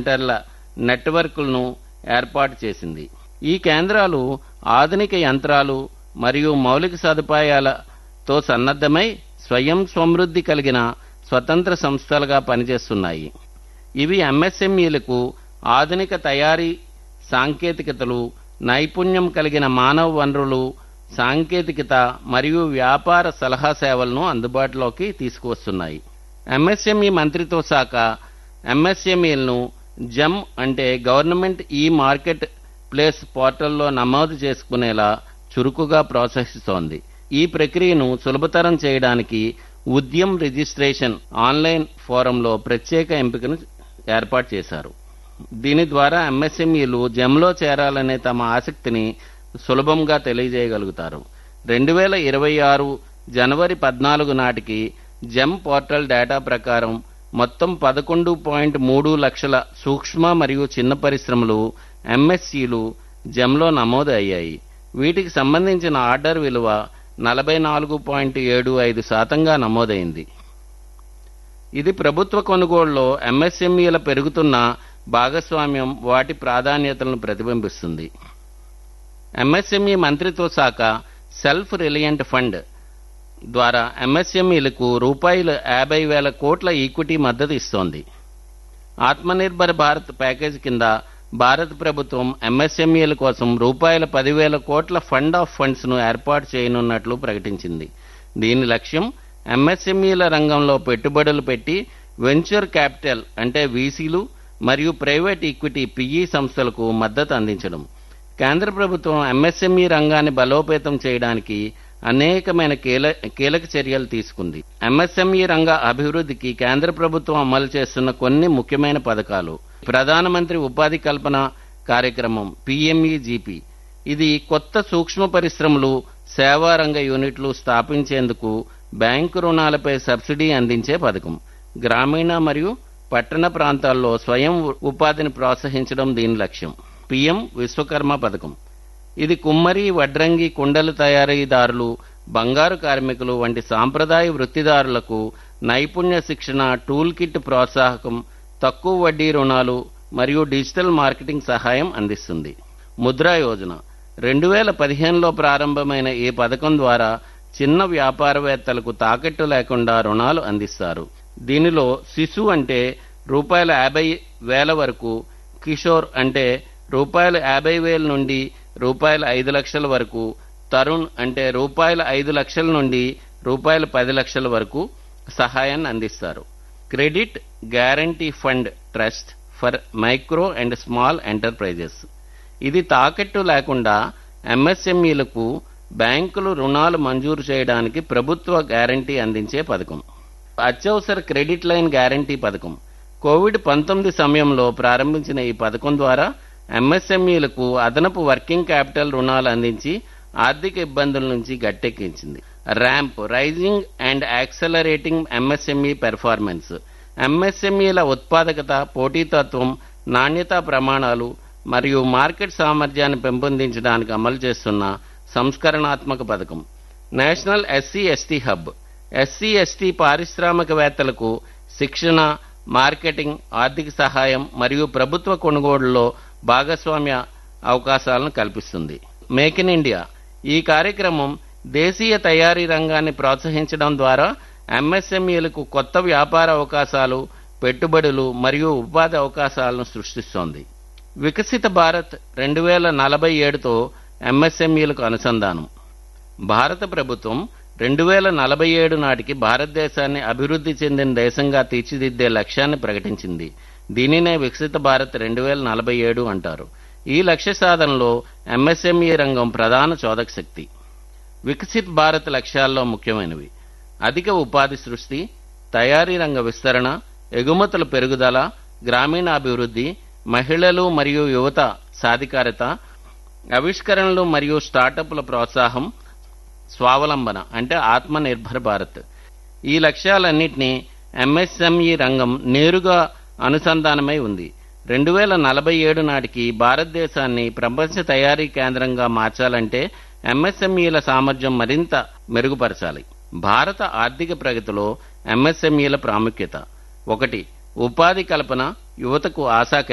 సెంటర్ల నెట్వర్క్లను ఏర్పాటు చేసింది ఈ కేంద్రాలు ఆధునిక యంత్రాలు మరియు మౌలిక సదుపాయాలతో సన్నద్ధమై స్వయం సమృద్ధి కలిగిన స్వతంత్ర సంస్థలుగా పనిచేస్తున్నాయి ఇవి ఎంఎస్ఎంఈలకు ఆధునిక తయారీ సాంకేతికతలు నైపుణ్యం కలిగిన మానవ వనరులు సాంకేతికత మరియు వ్యాపార సలహా సేవలను అందుబాటులోకి తీసుకువస్తున్నాయి ఎంఎస్ఎంఈ మంత్రిత్వ శాఖ ఎంఎస్ఎంఈలను జమ్ అంటే గవర్నమెంట్ ఈ మార్కెట్ ప్లేస్ పోర్టల్లో నమోదు చేసుకునేలా చురుకుగా ప్రోత్సహిస్తోంది ఈ ప్రక్రియను సులభతరం చేయడానికి ఉద్యమ్ రిజిస్ట్రేషన్ ఆన్లైన్ ఫోరంలో ప్రత్యేక ఎంపికను ఏర్పాటు చేశారు దీని ద్వారా ఎంఎస్ఎంఈలు జమ్లో చేరాలనే తమ ఆసక్తిని సులభంగా తెలియజేయగలుగుతారు రెండు వేల ఇరవై ఆరు జనవరి పద్నాలుగు నాటికి జెమ్ పోర్టల్ డేటా ప్రకారం మొత్తం పదకొండు పాయింట్ మూడు లక్షల సూక్ష్మ మరియు చిన్న పరిశ్రమలు ఎంఎస్సీలు జెమ్లో నమోదు అయ్యాయి వీటికి సంబంధించిన ఆర్డర్ విలువ నలభై నాలుగు పాయింట్ ఏడు ఐదు శాతంగా నమోదైంది ఇది ప్రభుత్వ కొనుగోలులో ఎంఎస్ఎంఈల పెరుగుతున్న భాగస్వామ్యం వాటి ప్రాధాన్యతలను ప్రతిబింబిస్తుంది ఎంఎస్ఎంఈ మంత్రిత్వ శాఖ సెల్ఫ్ రిలయంట్ ఫండ్ ద్వారా ఎంఎస్ఎంఈలకు రూపాయలు యాభై వేల కోట్ల ఈక్విటీ మద్దతు ఇస్తోంది ఆత్మనిర్భర్ భారత్ ప్యాకేజ్ కింద భారత ప్రభుత్వం ఎంఎస్ఎంఈల కోసం రూపాయల పదివేల కోట్ల ఫండ్ ఆఫ్ ఫండ్స్ ను ఏర్పాటు చేయనున్నట్లు ప్రకటించింది దీని లక్ష్యం ఎంఎస్ఎంఈల రంగంలో పెట్టుబడులు పెట్టి వెంచర్ క్యాపిటల్ అంటే వీసీలు మరియు ప్రైవేట్ ఈక్విటీ పిఈ సంస్థలకు మద్దతు అందించడం కేంద్ర ప్రభుత్వం ఎంఎస్ఎంఈ రంగాన్ని బలోపేతం చేయడానికి అనేకమైన కీల కీలక చర్యలు తీసుకుంది ఎంఎస్ఎంఈ రంగ అభివృద్ధికి కేంద్ర ప్రభుత్వం అమలు చేస్తున్న కొన్ని ముఖ్యమైన పథకాలు ప్రధానమంత్రి ఉపాధి కల్పన కార్యక్రమం పిఎంఈజీపీ ఇది కొత్త సూక్ష్మ పరిశ్రమలు సేవా రంగ యూనిట్లు స్థాపించేందుకు బ్యాంకు రుణాలపై సబ్సిడీ అందించే పథకం గ్రామీణ మరియు పట్టణ ప్రాంతాల్లో స్వయం ఉపాధిని ప్రోత్సహించడం దీని లక్ష్యం పిఎం విశ్వకర్మ పథకం ఇది కుమ్మరి వడ్రంగి కుండలు తయారీదారులు బంగారు కార్మికులు వంటి సాంప్రదాయ వృత్తిదారులకు నైపుణ్య శిక్షణ టూల్ కిట్ ప్రోత్సాహకం తక్కువ వడ్డీ రుణాలు మరియు డిజిటల్ మార్కెటింగ్ సహాయం అందిస్తుంది ముద్రా యోజన రెండు వేల పదిహేనులో ప్రారంభమైన ఈ పథకం ద్వారా చిన్న వ్యాపారవేత్తలకు తాకట్టు లేకుండా రుణాలు అందిస్తారు దీనిలో శిశు అంటే రూపాయల యాభై వేల వరకు కిషోర్ అంటే రూపాయల యాభై వేల నుండి రూపాయల ఐదు లక్షల వరకు తరుణ్ అంటే రూపాయల ఐదు లక్షల నుండి రూపాయల పది లక్షల వరకు సహాయాన్ని అందిస్తారు credit guarantee fund trust for micro and small enterprises ఇది తాకట్టు లేకుండా ఎంఎస్ఎంఈలకు బ్యాంకులు రుణాలు మంజూరు చేయడానికి ప్రభుత్వ గ్యారంటీ అందించే పథకం అత్యవసర క్రెడిట్ లైన్ గ్యారంటీ పథకం కోవిడ్ పంతొమ్మిది సమయంలో ప్రారంభించిన ఈ పథకం ద్వారా ఎంఎస్ఎంఈలకు అదనపు వర్కింగ్ క్యాపిటల్ రుణాలు అందించి ఆర్థిక ఇబ్బందుల నుంచి గట్టెక్కించింది RAMP raising and accelerating MSME performance ఎంఎస్ఎంఈల ఉత్పాదకత పోటీతత్వం నాణ్యతా ప్రమాణాలు మరియు మార్కెట్ సామర్థ్యాన్ని పెంపొందించడానికి అమలు చేస్తున్న సంస్కరణాత్మక పథకం national SC ST hub SC ST పారిశ్రామికవేత్తలకు శిక్షణ మార్కెటింగ్ ఆర్థిక సహాయం మరియు ప్రభుత్వ కొనుగోలులో భాగస్వామ్య అవకాశాలను కల్పిస్తుంది మేక్ ఇన్ ఇండియా ఈ కార్యక్రమం దేశీయ తయారీ రంగాన్ని ప్రోత్సహించడం ద్వారా ఎంఎస్ఎంఈలకు కొత్త వ్యాపార అవకాశాలు పెట్టుబడులు మరియు ఉపాధి అవకాశాలను సృష్టిస్తోంది వికసిత భారత్ రెండు వేల నలభై ఏడుతో ఎంఎస్ఎంఈలకు అనుసంధానం భారత ప్రభుత్వం రెండు వేల నలభై ఏడు నాటికి భారతదేశాన్ని అభివృద్ధి చెందిన దేశంగా తీర్చిదిద్దే లక్ష్యాన్ని ప్రకటించింది దీనినే వికసిత భారత్ రెండు వేల నలభై ఏడు అంటారు ఈ లక్ష్య సాధనలో ఎంఎస్ఎంఈ రంగం ప్రధాన చోదక శక్తి వికసిత్ భారత్ లక్ష్యాల్లో ముఖ్యమైనవి అధిక ఉపాధి సృష్టి తయారీ రంగ విస్తరణ ఎగుమతుల పెరుగుదల గ్రామీణాభివృద్ధి మహిళలు మరియు యువత సాధికారత ఆవిష్కరణలు మరియు స్టార్టప్ల ప్రోత్సాహం స్వావలంబన అంటే ఆత్మనిర్భర్ భారత్ ఈ లక్ష్యాలన్నింటినీ ఎంఎస్ఎంఈ రంగం నేరుగా అనుసంధానమై ఉంది రెండు వేల నలభై ఏడు నాటికి భారతదేశాన్ని ప్రపంచ తయారీ కేంద్రంగా మార్చాలంటే ఎంఎస్ఎంఈల సామర్థ్యం మరింత మెరుగుపరచాలి భారత ఆర్థిక ప్రగతిలో ఎంఎస్ఎంఈల ప్రాముఖ్యత ఒకటి ఉపాధి కల్పన యువతకు ఆశా